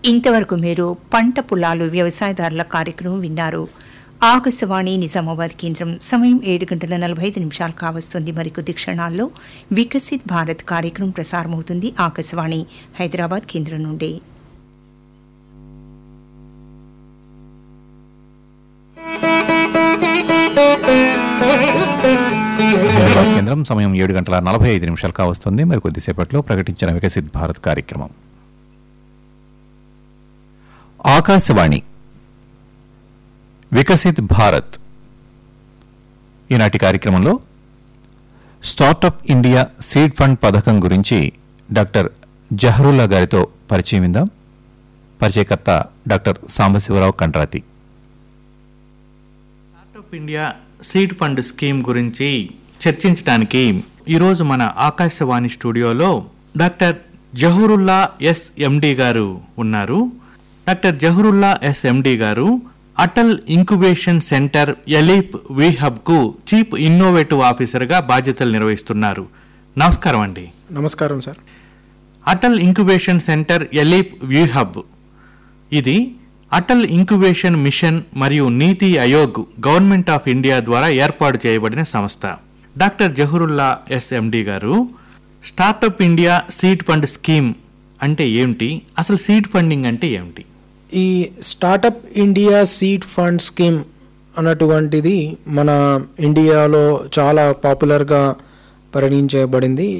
ఇంతవరకు మీరు పంట పొలాలు వ్యవసాయదారుల కార్యక్రమం విన్నారు ఆకాశవాణి నిజామాబాద్ కేంద్రం సమయం ఏడు గంటల నలభై ఐదు నిమిషాలు కావస్తుంది మరికొద్ది క్షణాల్లో వికసిత్ భారత్ కార్యక్రమం ప్రసారమవుతుంది ఆకాశవాణి హైదరాబాద్ కేంద్రం నుండి హైదరాబాద్ కేంద్రం సమయం ఏడు గంటల నలభై ఐదు నిమిషాలు కావస్తుంది మరి కొద్దిసేపట్లో ప్రకటించిన వికసిత్ భారత్ కార్యక్రమం ఆకాశవాణి వికసిత్ భారత్ ఈనాటి కార్యక్రమంలో స్టార్టప్ ఇండియా సీడ్ ఫండ్ పథకం గురించి డాక్టర్ జహరుల్లా గారితో పరిచయం విందాం పరిచయకర్త doctor Sambasivarao Kandrathi startup India seed fund scheme గురించి చర్చించడానికి ఈరోజు మన ఆకాశవాణి స్టూడియోలో డాక్టర్ జహూరుల్లా ఎస్ ఎండి గారు ఉన్నారు డాక్టర్ జహూరుల్లా ఎస్ ఎండి గారు అటల్ ఇంక్యుబేషన్ సెంటర్ ఎలీప్ కు చీఫ్ ఇన్నోవేటివ్ ఆఫీసర్గా బాధ్యతలు నిర్వహిస్తున్నారు నమస్కారం అండి నమస్కారం sir Atal incubation centre ALEAP వ్యూహబ్ ఇది అటల్ ఇంక్యుబేషన్ మిషన్ మరియు నీతి ఆయోగ్ గవర్నమెంట్ ఆఫ్ ఇండియా ద్వారా ఏర్పాటు చేయబడిన సంస్థ డాక్టర్ జహూరుల్లా ఎస్ఎండి గారు startup India seed fund scheme అంటే ఏమిటి అసలు సీడ్ ఫండింగ్ అంటే ఏమిటి ఈ startup India seed fund scheme అన్నటువంటిది మన ఇండియాలో చాలా పాపులర్గా పరిగణించబడింది